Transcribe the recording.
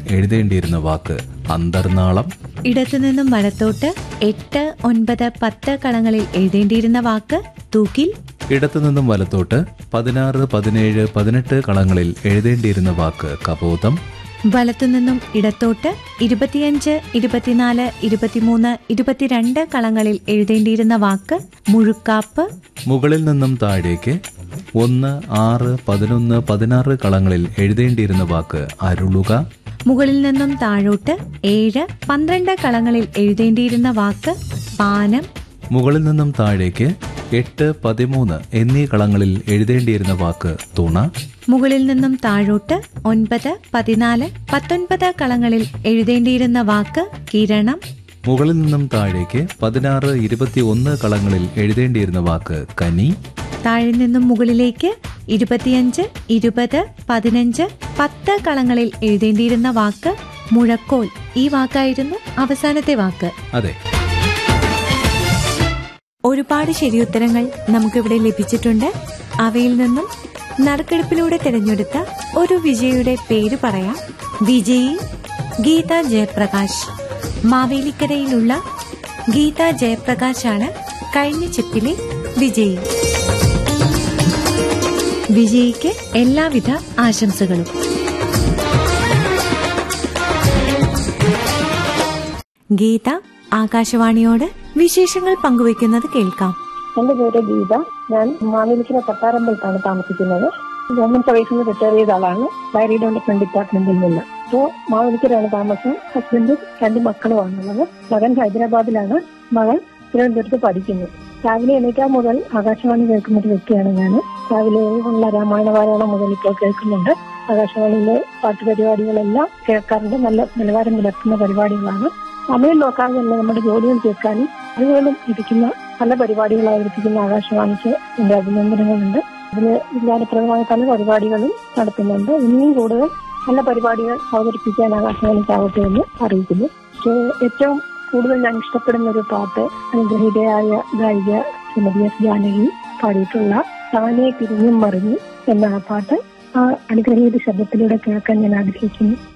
എഴുതേണ്ടിയിരുന്ന വാക്ക് അന്തർനാളം ഇടത്തുനിന്നും വലത്തോട്ട് എട്ട് ഒൻപത് പത്ത് കളങ്ങളിൽ എഴുതേണ്ടിയിരുന്ന വാക്ക് തൂക്കിൽ ഇടത്തുനിന്നും വലത്തോട്ട് പതിനാറ് പതിനേഴ് പതിനെട്ട് കളങ്ങളിൽ എഴുതേണ്ടിയിരുന്ന വാക്ക് കബോധം വലത്തുനിന്നും ഇടത്തോട്ട് ഇരുപത്തിയഞ്ച് ഇരുപത്തിനാല് ഇരുപത്തിമൂന്ന് ഇരുപത്തിരണ്ട് കളങ്ങളിൽ എഴുതേണ്ടിയിരുന്ന വാക്ക് മുഴുക്കാപ്പ് മുകളിൽ നിന്നും താഴേക്ക് ഒന്ന് ആറ് പതിനൊന്ന് പതിനാറ് കളങ്ങളിൽ എഴുതേണ്ടിയിരുന്ന വാക്ക് അരുളുക മുകളിൽ നിന്നും താഴോട്ട് ഏഴ് പന്ത്രണ്ട് കളങ്ങളിൽ എഴുതേണ്ടിയിരുന്ന വാക്ക് പാനം മുകളിൽ നിന്നും താഴേക്ക് എട്ട് പതിമൂന്ന് എന്നീ കളങ്ങളിൽ എഴുതേണ്ടിയിരുന്ന വാക്ക് തുണ മുകളിൽ നിന്നും താഴോട്ട് ഒൻപത് പതിനാല് പത്തൊൻപത് കളങ്ങളിൽ എഴുതേണ്ടിയിരുന്ന വാക്ക് കിരണം മുകളിൽ നിന്നും താഴേക്ക് പതിനാറ് ഇരുപത്തി ഒന്ന് കളങ്ങളിൽ എഴുതേണ്ടിയിരുന്ന വാക്ക് കനി താഴെ നിന്നും മുകളിലേക്ക് ഇരുപത്തിയഞ്ച് ഇരുപത് പതിനഞ്ച് പത്ത് കളങ്ങളിൽ എഴുതേണ്ടിയിരുന്ന വാക്ക് മുഴക്കോൽ ഈ വാക്കായിരുന്നു അവസാനത്തെ വാക്ക് അതെ ഒരുപാട് ശരിയുത്തരങ്ങൾ നമുക്കിവിടെ ലഭിച്ചിട്ടുണ്ട് അവയിൽ നിന്നും നറുക്കെടുപ്പിലൂടെ തിരഞ്ഞെടുത്ത ഒരു വിജയിയുടെ പേര് പറയാം വിജയി ഗീത ജയപ്രകാശ് മാവേലിക്കരയിലുള്ള ഗീത ജയപ്രകാശാണ് കഴിഞ്ഞ ചിപ്പിലെ വിജയി വിജയിക്ക് എല്ലാവിധ ആശംസകളും ഗീത ആകാശവാണിയോട് വിശേഷങ്ങൾ പങ്കുവയ്ക്കുന്നത് കേൾക്കാം എന്റെ പേര് ഗീത ഞാൻ മാവേലിക്കര കൊട്ടാരമ്പലത്താണ് താമസിക്കുന്നത് ഗവൺമെന്റ് സർവീസിൽ നിന്ന് റിട്ടയർ ചെയ്ത ആളാണ് ഡയറി ഡെവലപ്മെന്റ് ഡിപ്പാർട്ട്മെന്റിൽ നിന്ന് ഇപ്പോ മാവേലിക്കരയാണ് താമസം ഹസ്ബൻഡും രണ്ട് മക്കളുമാണുള്ളത് മകൻ ഹൈദരാബാദിലാണ് മകൾ തിരുവനന്തപുരത്ത് പഠിക്കുന്നു രാവിലെ എണീറ്റാൽ മുതൽ ആകാശവാണി കേൾക്കുന്ന ഒരു വ്യക്തിയാണ് ഞാൻ രാവിലെ ഉള്ള രാമായണ പാരായണം മുതൽ ഇപ്പോൾ കേൾക്കുന്നുണ്ട് ആകാശവാണിയിലെ പാട്ട് പരിപാടികളെല്ലാം കേൾക്കാറുണ്ട് നല്ല നിലവാരം പുലർത്തുന്ന പരിപാടികളാണ് സമയം നോക്കാതെ തന്നെ നമ്മുടെ ജോലികൾ കേൾക്കാനും അറിവുകളും ഇരിക്കുന്ന പല പരിപാടികൾ അവതരിപ്പിക്കുന്ന ആകാശവാണിക്ക് എന്റെ അഭിനന്ദനങ്ങളുണ്ട് ഇതില് വിജ്ഞാനപ്രദമായ പല പരിപാടികളും നടത്തുന്നുണ്ട് ഇനിയും കൂടുതൽ നല്ല പരിപാടികൾ അവതരിപ്പിക്കാൻ ആകാശവാണിക്കാവട്ടെ എന്ന് അറിയിക്കുന്നു പക്ഷേ ഏറ്റവും കൂടുതൽ ഞാൻ ഇഷ്ടപ്പെടുന്ന ഒരു പാട്ട് അനുഗ്രഹീതയായ ഗായിക ശ്രീമതി എസ് ജാനകി പാടിയിട്ടുള്ള താനെ തിരിഞ്ഞും മറിഞ്ഞു എന്ന ആ പാട്ട് ആ അനുഗ്രഹീത ശബ്ദത്തിലൂടെ കേൾക്കാൻ ഞാൻ ആഗ്രഹിക്കുന്നു